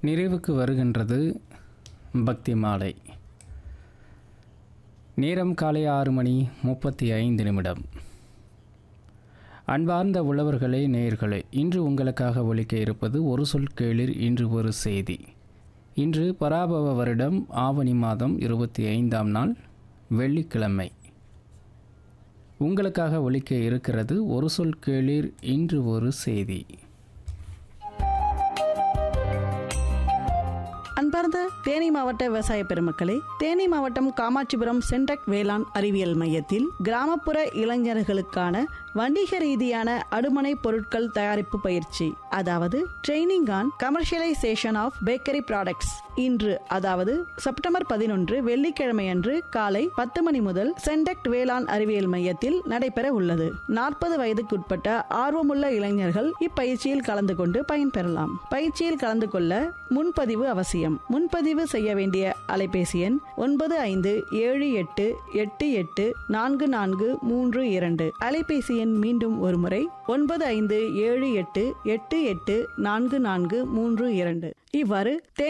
நிறைவுக்கு வருகின்றது பக்தி மாலை நேரம் காலை ஆறு மணி முப்பத்தி ஐந்து நிமிடம் அன்பார்ந்த உழவர்களே நேயர்களே இன்று உங்களுக்காக ஒலிக்க இருப்பது ஒரு சொல் கேளிர் இன்று ஒரு செய்தி இன்று பராபவ வருடம் ஆவணி மாதம் இருபத்தி ஐந்தாம் நாள் வெள்ளிக்கிழமை உங்களுக்காக ஒலிக்க இருக்கிறது ஒரு சொல் கேளிர் இன்று ஒரு செய்தி அன்பார்ந்த தேனி மாவட்ட விவசாய பெருமக்களே தேனி மாவட்டம் காமாட்சிபுரம் சென்டக் வேளாண் அறிவியல் மையத்தில் கிராமப்புற இளைஞர்களுக்கான வணிக ரீதியான அடுமனை பொருட்கள் தயாரிப்பு பயிற்சி அதாவது training on commercialisation of bakery products இன்று அதாவது செப்டம்பர் பதினொன்று வெள்ளிக்கிழமை அன்று காலை பத்து மணி முதல் சென்டக்ட் வேளாண் அறிவியல் மையத்தில் நடைபெற உள்ளது நாற்பது வயதுக்குட்பட்ட ஆர்வமுள்ள இளைஞர்கள் இப்பயிற்சியில் கலந்து கொண்டு பயன்பெறலாம் பயிற்சியில் கலந்து கொள்ள முன்பதிவு அவசியம் முன்பதிவு செய்ய வேண்டிய அலைபேசி எண் ஒன்பது ஐந்து ஏழு எட்டு எட்டு எட்டு நான்கு நான்கு மூன்று இரண்டு அலைபேசி எண் மீண்டும் ஒருமுறை ஒன்பது ஐந்து ஏழு எட்டு எட்டு எட்டு நான்கு நான்கு மூன்று இரண்டு இவ்வாறு